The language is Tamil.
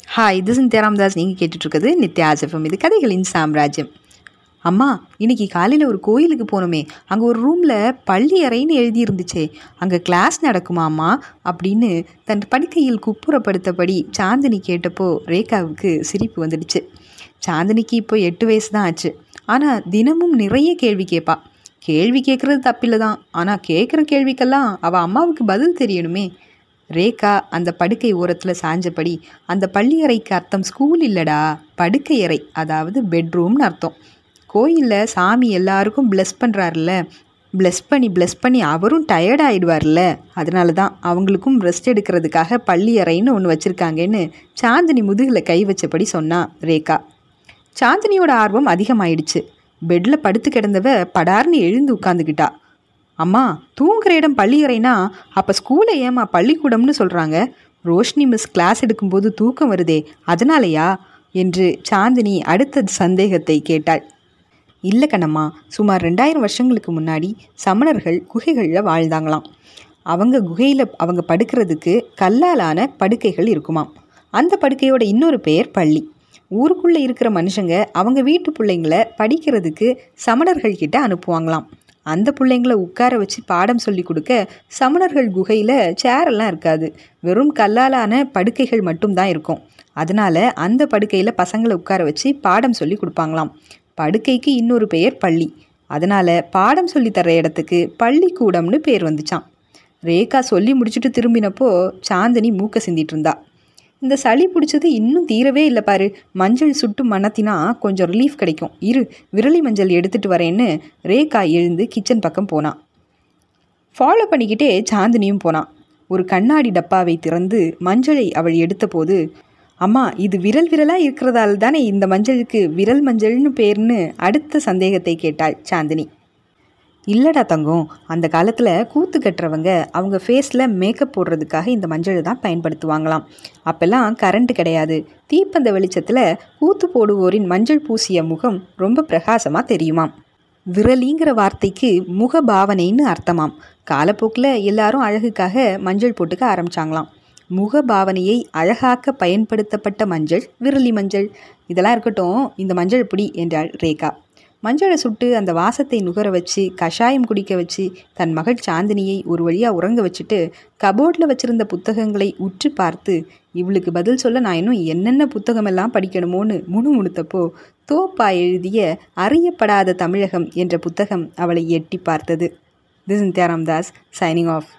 ஹாய் இது சிந்தியா ராமதாஸ் நீங்கள் கேட்டுட்ருக்குது நித்யா ஜெஃபம் இது கதைகளின் சாம்ராஜ்யம் அம்மா இன்னைக்கு காலையில் ஒரு கோயிலுக்கு போனோமே அங்கே ஒரு ரூமில் பள்ளி அறைன்னு எழுதியிருந்துச்சே அங்கே கிளாஸ் நடக்குமா அம்மா அப்படின்னு தன் படுக்கையில் குப்புறப்படுத்தபடி சாந்தினி கேட்டப்போ ரேகாவுக்கு சிரிப்பு வந்துடுச்சு சாந்தினிக்கு இப்போ எட்டு வயசு தான் ஆச்சு ஆனால் தினமும் நிறைய கேள்வி கேட்பா கேள்வி கேட்குறது தப்பில்லை தான் ஆனால் கேட்குற கேள்விக்கெல்லாம் அவள் அம்மாவுக்கு பதில் தெரியணுமே ரேகா அந்த படுக்கை ஓரத்தில் சாஞ்சபடி அந்த பள்ளியறைக்கு அர்த்தம் ஸ்கூல் இல்லடா படுக்கை அறை அதாவது பெட்ரூம்னு அர்த்தம் கோயிலில் சாமி எல்லாருக்கும் ப்ளெஸ் பண்ணுறாருல்ல ப்ளெஸ் பண்ணி ப்ளெஸ் பண்ணி அவரும் டயர்ட் ஆகிடுவார்ல அதனால தான் அவங்களுக்கும் ரெஸ்ட் எடுக்கிறதுக்காக பள்ளி அறைன்னு ஒன்று வச்சுருக்காங்கன்னு சாந்தினி முதுகில் கை வச்சபடி சொன்னா ரேகா சாந்தினியோட ஆர்வம் அதிகமாயிடுச்சு பெட்டில் படுத்து கிடந்தவ படார்னு எழுந்து உட்காந்துக்கிட்டா அம்மா தூங்குற இடம் பள்ளியறைனா அப்போ ஸ்கூலை ஏமா பள்ளிக்கூடம்னு சொல்கிறாங்க ரோஷினி மிஸ் கிளாஸ் எடுக்கும்போது தூக்கம் வருதே அதனாலயா என்று சாந்தினி அடுத்த சந்தேகத்தை கேட்டாள் இல்லை கண்ணம்மா சுமார் ரெண்டாயிரம் வருஷங்களுக்கு முன்னாடி சமணர்கள் குகைகளில் வாழ்ந்தாங்களாம் அவங்க குகையில் அவங்க படுக்கிறதுக்கு கல்லாலான படுக்கைகள் இருக்குமாம் அந்த படுக்கையோட இன்னொரு பெயர் பள்ளி ஊருக்குள்ளே இருக்கிற மனுஷங்க அவங்க வீட்டு பிள்ளைங்களை படிக்கிறதுக்கு சமணர்கள் கிட்ட அனுப்புவாங்களாம் அந்த பிள்ளைங்கள உட்கார வச்சு பாடம் சொல்லி கொடுக்க சமணர்கள் குகையில் சேரெல்லாம் இருக்காது வெறும் கல்லாலான படுக்கைகள் மட்டும்தான் இருக்கும் அதனால அந்த படுக்கையில் பசங்களை உட்கார வச்சு பாடம் சொல்லி கொடுப்பாங்களாம் படுக்கைக்கு இன்னொரு பெயர் பள்ளி அதனால் பாடம் சொல்லி தர இடத்துக்கு பள்ளிக்கூடம்னு பேர் வந்துச்சான் ரேகா சொல்லி முடிச்சுட்டு திரும்பினப்போ சாந்தினி மூக்க சிந்திட்டு இருந்தா இந்த சளி பிடிச்சது இன்னும் தீரவே இல்லை பாரு மஞ்சள் சுட்டு மணத்தினா கொஞ்சம் ரிலீஃப் கிடைக்கும் இரு விரலி மஞ்சள் எடுத்துட்டு வரேன்னு ரேகா எழுந்து கிச்சன் பக்கம் போனான் ஃபாலோ பண்ணிக்கிட்டே சாந்தினியும் போனான் ஒரு கண்ணாடி டப்பாவை திறந்து மஞ்சளை அவள் எடுத்தபோது அம்மா இது விரல் விரலாக இருக்கிறதால தானே இந்த மஞ்சளுக்கு விரல் மஞ்சள்னு பேர்னு அடுத்த சந்தேகத்தை கேட்டாள் சாந்தினி இல்லடா தங்கம் அந்த காலத்தில் கூத்து கட்டுறவங்க அவங்க ஃபேஸில் மேக்கப் போடுறதுக்காக இந்த மஞ்சள் தான் பயன்படுத்துவாங்களாம் அப்போல்லாம் கரண்ட் கிடையாது தீப்பந்த வெளிச்சத்தில் கூத்து போடுவோரின் மஞ்சள் பூசிய முகம் ரொம்ப பிரகாசமாக தெரியுமாம் விரலிங்கிற வார்த்தைக்கு முக பாவனைன்னு அர்த்தமாம் காலப்போக்கில் எல்லாரும் அழகுக்காக மஞ்சள் போட்டுக்க ஆரம்பிச்சாங்களாம் முக பாவனையை அழகாக்க பயன்படுத்தப்பட்ட மஞ்சள் விரலி மஞ்சள் இதெல்லாம் இருக்கட்டும் இந்த மஞ்சள் பிடி என்றாள் ரேகா மஞ்சளை சுட்டு அந்த வாசத்தை நுகர வச்சு கஷாயம் குடிக்க வச்சு தன் மகள் சாந்தினியை ஒரு வழியாக உறங்க வச்சுட்டு கபோர்டில் வச்சிருந்த புத்தகங்களை உற்று பார்த்து இவளுக்கு பதில் சொல்ல நான் இன்னும் என்னென்ன புத்தகமெல்லாம் படிக்கணுமோன்னு முணுமுணுத்தப்போ தோப்பா எழுதிய அறியப்படாத தமிழகம் என்ற புத்தகம் அவளை எட்டி பார்த்தது this in Ramdas shining of